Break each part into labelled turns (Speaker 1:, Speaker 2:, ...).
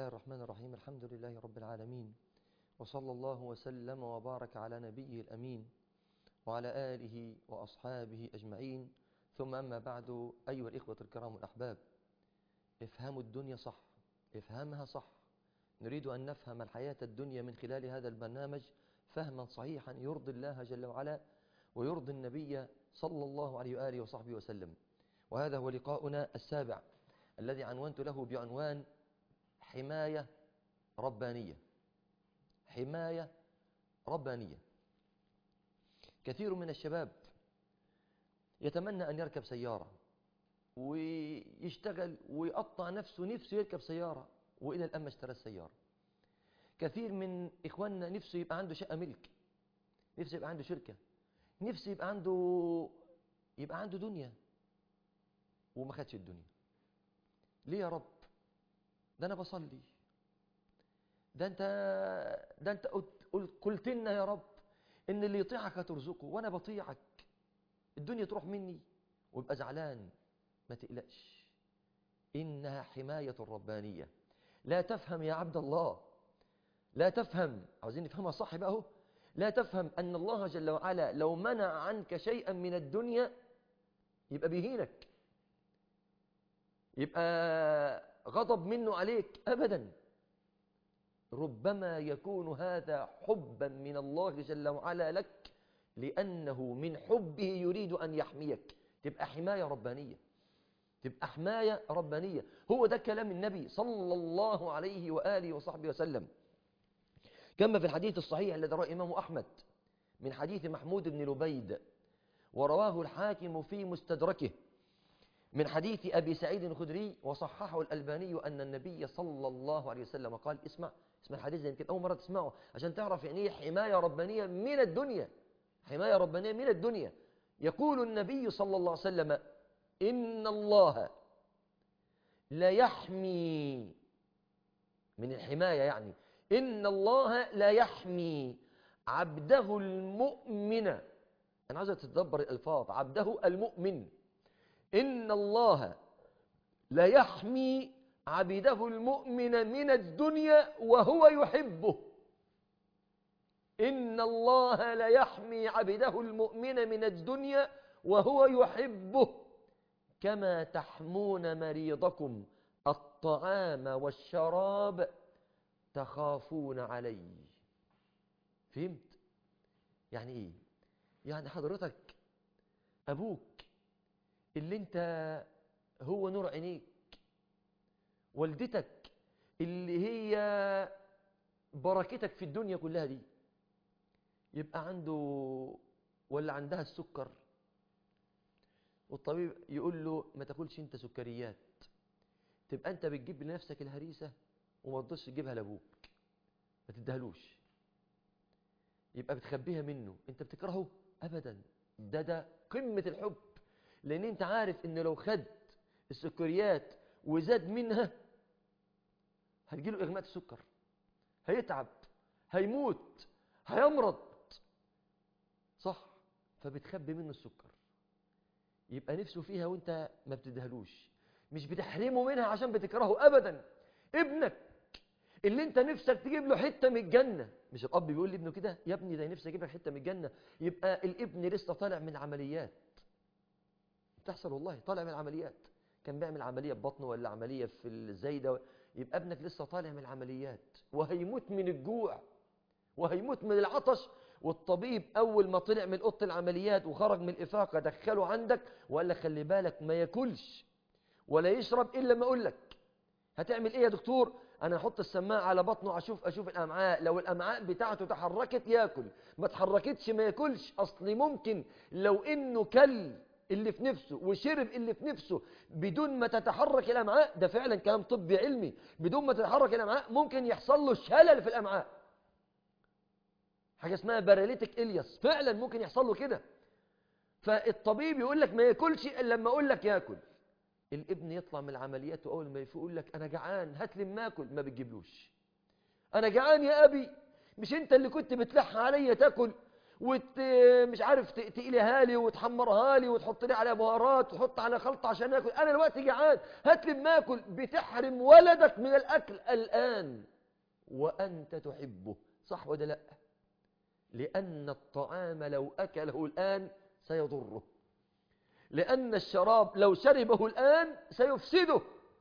Speaker 1: الله الرحمن الرحيم الحمد لله رب العالمين وصلى الله وسلم وبارك على نبيه الأمين وعلى آله وأصحابه أجمعين ثم أما بعد أيها الإخوة الكرام الأحباب افهموا الدنيا صح افهمها صح نريد أن نفهم الحياة الدنيا من خلال هذا البرنامج فهما صحيحا يرضي الله جل وعلا ويرضي النبي صلى الله عليه وآله وصحبه وسلم وهذا هو لقاؤنا السابع الذي عنونت له بعنوان حماية ربانية حماية ربانية كثير من الشباب يتمنى أن يركب سيارة ويشتغل ويقطع نفسه نفسه يركب سيارة وإلى الآن ما اشترى السيارة كثير من إخواننا نفسه يبقى عنده شقة ملك نفسه يبقى عنده شركة نفسه يبقى عنده يبقى عنده دنيا وما خدش الدنيا ليه يا رب ده أنا بصلي ده أنت ده أنت قلت, قلت لنا يا رب إن اللي يطيعك هترزقه وأنا بطيعك الدنيا تروح مني ويبقى زعلان ما تقلقش إنها حماية ربانية لا تفهم يا عبد الله لا تفهم عاوزين نفهمها صح بقى اهو لا تفهم أن الله جل وعلا لو منع عنك شيئا من الدنيا يبقى بيهينك يبقى غضب منه عليك أبدا ربما يكون هذا حبا من الله جل وعلا لك لأنه من حبه يريد أن يحميك تبقى حماية ربانية تبقى حماية ربانية هو ده كلام النبي صلى الله عليه وآله وصحبه وسلم كما في الحديث الصحيح الذي رواه الإمام أحمد من حديث محمود بن لبيد ورواه الحاكم في مستدركه من حديث أبي سعيد الخدري وصححه الألباني أن النبي صلى الله عليه وسلم قال اسمع اسمع الحديث ده يمكن أول مرة تسمعه عشان تعرف يعني ايه حماية ربانية من الدنيا حماية ربانية من الدنيا يقول النبي صلى الله عليه وسلم إن الله لا يحمي من الحماية يعني إن الله لا يحمي عبده المؤمن أنا عايز تتدبر الألفاظ عبده المؤمن إن الله لا يحمي عبده المؤمن من الدنيا وهو يحبه إن الله لا يحمي عبده المؤمن من الدنيا وهو يحبه كما تحمون مريضكم الطعام والشراب تخافون عليه فهمت يعني ايه يعني حضرتك ابوك اللي انت هو نور عينيك والدتك اللي هي بركتك في الدنيا كلها دي يبقى عنده ولا عندها السكر والطبيب يقول له ما تاكلش انت سكريات تبقى انت بتجيب لنفسك الهريسه وما تقدرش تجيبها لابوك ما تديهالوش يبقى بتخبيها منه انت بتكرهه ابدا ده ده قمه الحب لان انت عارف ان لو خد السكريات وزاد منها هتجيله اغماء السكر هيتعب هيموت هيمرض صح فبتخبي منه السكر يبقى نفسه فيها وانت ما بتديهالوش مش بتحرمه منها عشان بتكرهه ابدا ابنك اللي انت نفسك تجيب له حته من الجنه مش الاب بيقول لابنه كده يا ابني ده نفسي اجيب لك حته من الجنه يبقى الابن لسه طالع من عمليات بتحصل والله طالع من العمليات كان بيعمل عمليه ببطنه ولا عمليه في الزايده يبقى ابنك لسه طالع من العمليات وهيموت من الجوع وهيموت من العطش والطبيب اول ما طلع من اوضه العمليات وخرج من الافاقه دخله عندك وقال لك خلي بالك ما ياكلش ولا يشرب الا ما اقول لك هتعمل ايه يا دكتور انا احط السماعه على بطنه اشوف اشوف الامعاء لو الامعاء بتاعته تحركت ياكل ما تحركتش ما ياكلش اصل ممكن لو انه كل اللي في نفسه وشرب اللي في نفسه بدون ما تتحرك الامعاء ده فعلا كلام طبي علمي بدون ما تتحرك الامعاء ممكن يحصل له شلل في الامعاء حاجه اسمها باراليتيك الياس فعلا ممكن يحصل له كده فالطبيب يقول لك ما ياكلش الا لما اقول لك ياكل الابن يطلع من العمليات واول ما يقول لك انا جعان هات لي ما اكل ما بتجيبلوش انا جعان يا ابي مش انت اللي كنت بتلح عليا تاكل وت... مش عارف ت- تقليها لي وتحمرها لي وتحط لي عليها بهارات وتحط على خلطة عشان اكل انا دلوقتي جعان هات لي ما اكل بتحرم ولدك من الاكل الان وانت تحبه صح ولا لا لان الطعام لو اكله الان سيضره لان الشراب لو شربه الان سيفسده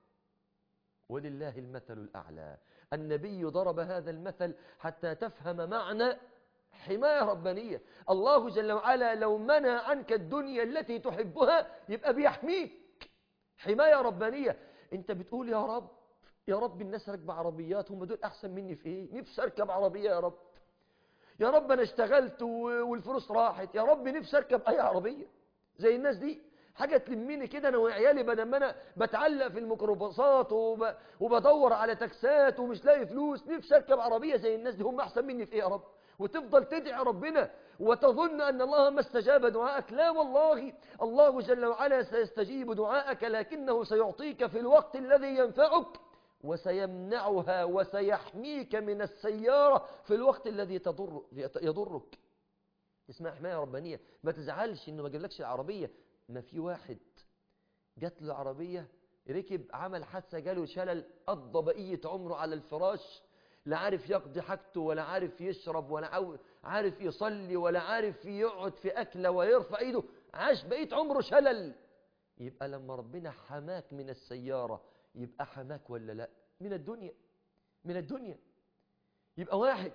Speaker 1: ولله المثل الاعلى النبي ضرب هذا المثل حتى تفهم معنى حماية ربانية الله جل وعلا لو منع عنك الدنيا التي تحبها يبقى بيحميك حماية ربانية انت بتقول يا رب يا رب الناس راكبة عربيات هم دول احسن مني في ايه نفسي اركب عربية يا رب يا رب انا اشتغلت و- والفلوس راحت يا رب نفسي اركب اي عربية زي الناس دي حاجة تلميني كده انا وعيالي بدل ما انا بتعلق في الميكروباصات وب... وبدور على تاكسات ومش لاقي فلوس نفسي اركب عربية زي الناس دي هم احسن مني في ايه يا رب وتفضل تدعي ربنا وتظن أن الله ما استجاب دعاءك لا والله الله جل وعلا سيستجيب دعاءك لكنه سيعطيك في الوقت الذي ينفعك وسيمنعها وسيحميك من السيارة في الوقت الذي تضر يضرك اسمها حماية ربانية ما تزعلش انه ما جابلكش العربية ما في واحد جات له عربية ركب عمل حادثة جاله شلل قضى بقية عمره على الفراش لا عارف يقضي حاجته ولا عارف يشرب ولا عاو- عارف يصلي ولا عارف يقعد في أكلة ويرفع ايده عاش بقية عمره شلل يبقى لما ربنا حماك من السيارة يبقى حماك ولا لا من الدنيا من الدنيا يبقى واحد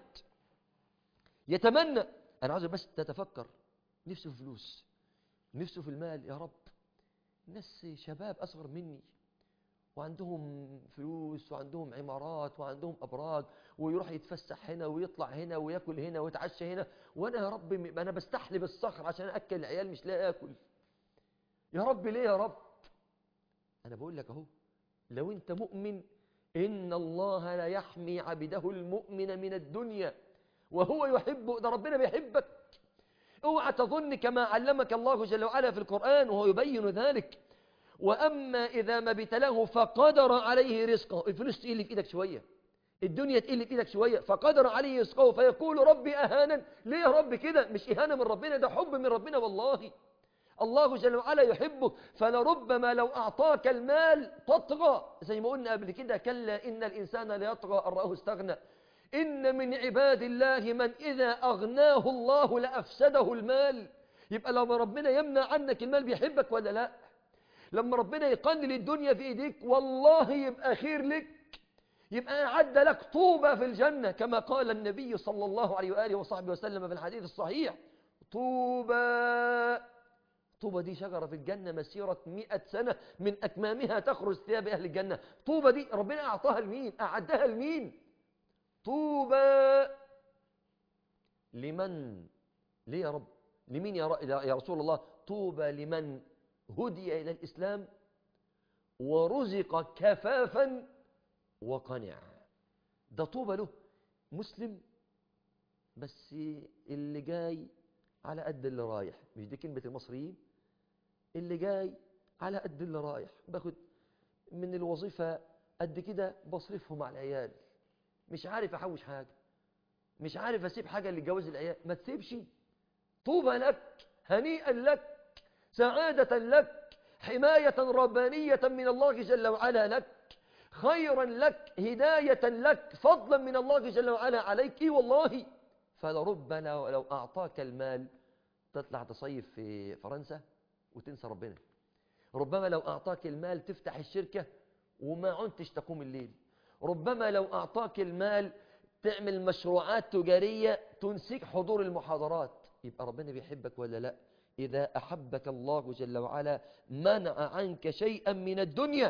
Speaker 1: يتمنى أنا عاوز بس تتفكر نفسه في فلوس نفسه في المال يا رب ناس شباب أصغر مني وعندهم فلوس وعندهم عمارات وعندهم أبراج ويروح يتفسح هنا ويطلع هنا وياكل هنا ويتعشى هنا وأنا يا رب م- أنا بستحلب الصخر عشان أكل العيال مش لاقي آكل يا رب ليه يا رب أنا بقول لك أهو لو أنت مؤمن إن الله لا يحمي عبده المؤمن من الدنيا وهو يحبه ده ربنا بيحبك اوعى تظن كما علمك الله جل وعلا في القرآن وهو يبين ذلك وأما إذا ما ابتلاه فقدر عليه رزقه الفلوس تقل في إيدك شوية الدنيا تقل في إيدك شوية فقدر عليه رزقه فيقول ربي أهانا ليه يا رب كده مش إهانة من ربنا ده حب من ربنا والله الله جل وعلا يحبك فلربما لو أعطاك المال تطغى زي ما قلنا قبل كده كلا إن الإنسان لا يطغى أن رآه استغنى إن من عباد الله من إذا أغناه الله لأفسده المال يبقى لما ربنا يمنع عنك المال بيحبك ولا لا لما ربنا يقلل الدنيا في ايديك والله يبقى خير لك يبقى أعد لك طوبى في الجنة كما قال النبي صلى الله عليه وآله وصحبه وسلم في الحديث الصحيح طوبى طوبى دي شجرة في الجنة مسيرة مئة سنة من أكمامها تخرج ثياب أهل الجنة طوبى دي ربنا أعطاها لمين أعدها لمين طوبى لمن ليه يا رب لمين يا, ر- يا رسول الله طوبى لمن هدي إلى الإسلام ورزق كفافا وقنع ده طوبى له مسلم بس اللي جاي على قد اللي رايح مش دي كلمة المصريين اللي جاي على قد اللي رايح باخد من الوظيفة قد كده بصرفهم على العيال مش عارف احوش حاجة مش عارف اسيب حاجة لجواز العيال ما تسيبش طوبى لك هنيئا لك سعادة لك حماية ربانية من الله جل وعلا لك خيرا لك هداية لك فضلا من الله جل وعلا عليك إيه والله فلربنا لو أعطاك المال تطلع تصيف في فرنسا وتنسى ربنا ربما لو أعطاك المال تفتح الشركة وما عنتش تقوم الليل ربما لو أعطاك المال تعمل مشروعات تجارية تنسيك حضور المحاضرات يبقى ربنا بيحبك ولا لا إذا أحبك الله جل وعلا منع عنك شيئا من الدنيا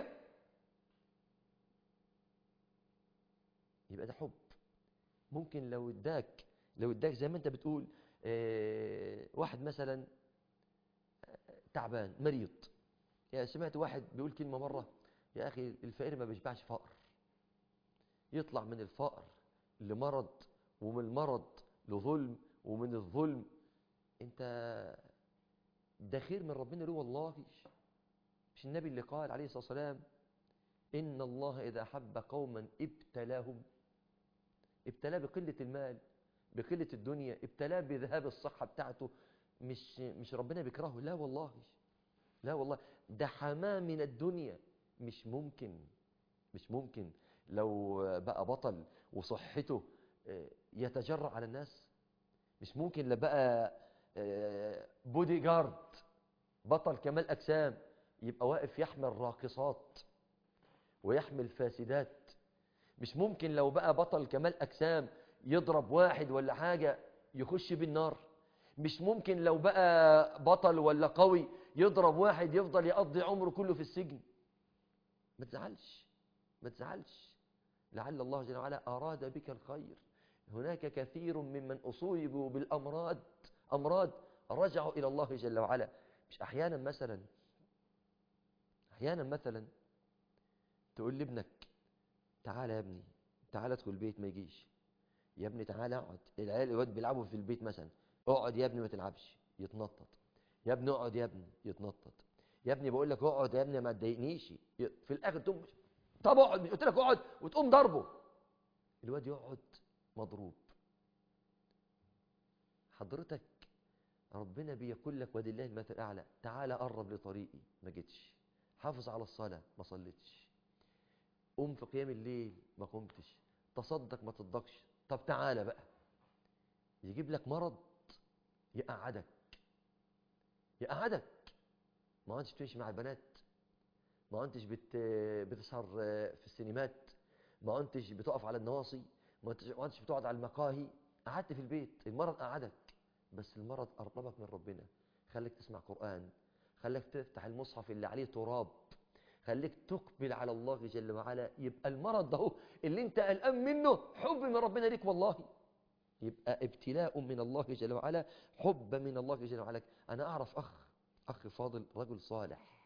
Speaker 1: يبقى ده حب ممكن لو اداك لو اداك زي ما انت بتقول اه واحد مثلا تعبان مريض يا سمعت واحد بيقول كلمة مرة يا أخي الفقير ما بيشبعش فقر يطلع من الفقر لمرض ومن المرض لظلم ومن الظلم انت ده خير من ربنا له والله مش النبي اللي قال عليه الصلاة والسلام إن الله إذا أحب قوما ابتلاهم ابتلاه بقلة المال بقلة الدنيا ابتلاه بذهاب الصحة بتاعته مش مش ربنا بيكرهه لا والله لا والله ده حماه من الدنيا مش ممكن مش ممكن لو بقى بطل وصحته يتجرأ على الناس مش ممكن لا بقى بودي جارد بطل كمال أجسام يبقى واقف يحمل راقصات ويحمل فاسدات مش ممكن لو بقى بطل كمال أجسام يضرب واحد ولا حاجة يخش بالنار مش ممكن لو بقى بطل ولا قوي يضرب واحد يفضل يقضي عمره كله في السجن ما تزعلش ما تزعلش لعل الله جل وعلا أراد بك الخير هناك كثير ممن أصيبوا بالأمراض أمراض رجعوا إلى الله جل وعلا مش أحيانا مثلا أحيانا مثلا تقول لابنك تعالى يا ابني تعالى ادخل البيت ما يجيش يا ابني تعالى اقعد العيال الواد بيلعبوا في البيت مثلا اقعد يا ابني ما تلعبش يتنطط يا ابني اقعد يا ابني يتنطط يا ابني بقول لك اقعد يا ابني ما تضايقنيش في الاخر تقوم طب اقعد مش قلت لك اقعد وتقوم ضربه الواد يقعد مضروب حضرتك ربنا بيقول لك ولله المثل الاعلى تعالى قرب لطريقي ما جيتش حافظ على الصلاه ما صليتش قوم في قيام الليل ما قمتش تصدق ما تصدقش طب تعالى بقى يجيب لك مرض يقعدك يقعدك ما انتش بتمشي مع البنات ما انتش بت... بتسهر في السينمات ما انتش بتقف على النواصي ما انتش بتقعد على المقاهي قعدت في البيت المرض قعدك بس المرض قربك من ربنا خليك تسمع قرآن خليك تفتح المصحف اللي عليه تراب خليك تقبل على الله جل وعلا يبقى المرض ده اللي انت قلقان منه حب من ربنا ليك والله يبقى ابتلاء من الله جل وعلا حب من الله جل وعلا انا اعرف اخ اخ فاضل رجل صالح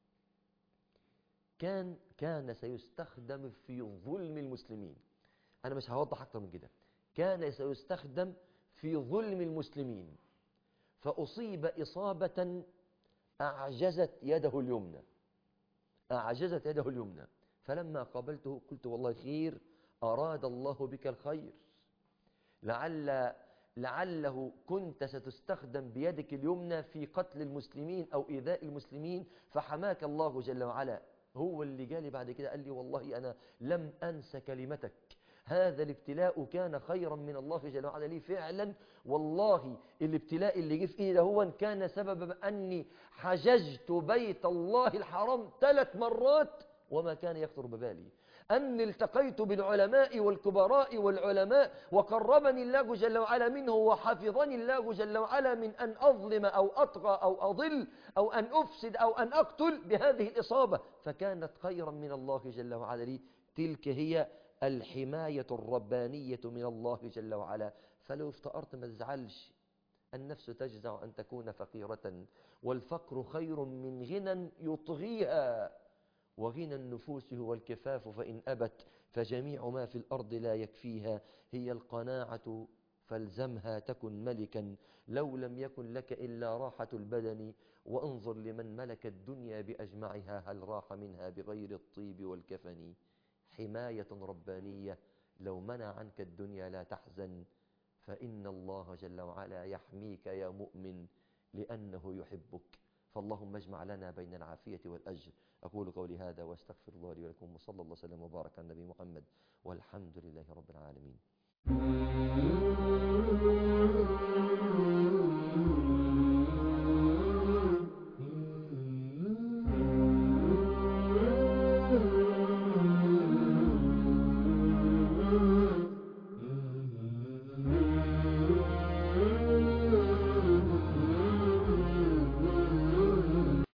Speaker 1: كان كان سيستخدم في ظلم المسلمين انا مش هوضح اكتر من كده كان سيستخدم في ظلم المسلمين فاصيب اصابه اعجزت يده اليمنى أعجزت يده اليمنى فلما قابلته قلت والله خير أراد الله بك الخير لعل لعله كنت ستستخدم بيدك اليمنى في قتل المسلمين أو إيذاء المسلمين فحماك الله جل وعلا هو اللي جالي بعد كده قال لي والله أنا لم أنس كلمتك هذا الابتلاء كان خيرا من الله جل وعلا لي فعلا والله الابتلاء اللي جه في ايدي هو كان سبب اني حججت بيت الله الحرام ثلاث مرات وما كان يخطر ببالي أني التقيت بالعلماء والكبراء والعلماء وقربني الله جل وعلا منه وحفظني الله جل وعلا من أن أظلم أو أطغى أو أضل أو أن أفسد أو أن أقتل بهذه الإصابة فكانت خيرا من الله جل وعلا لي تلك هي الحماية الربانية من الله جل وعلا فلو افتقرت ما تزعلش النفس تجزع أن تكون فقيرة والفقر خير من غنى يطغيها وغنى النفوس هو الكفاف فإن أبت فجميع ما في الأرض لا يكفيها هي القناعة فالزمها تكن ملكا لو لم يكن لك إلا راحة البدن وانظر لمن ملك الدنيا بأجمعها هل راح منها بغير الطيب والكفن حماية ربانية لو منع عنك الدنيا لا تحزن فإن الله جل وعلا يحميك يا مؤمن لأنه يحبك فاللهم اجمع لنا بين العافية والأجر أقول قولي هذا واستغفر الله لي ولكم وصلى الله وسلم وبارك على النبي محمد والحمد لله رب العالمين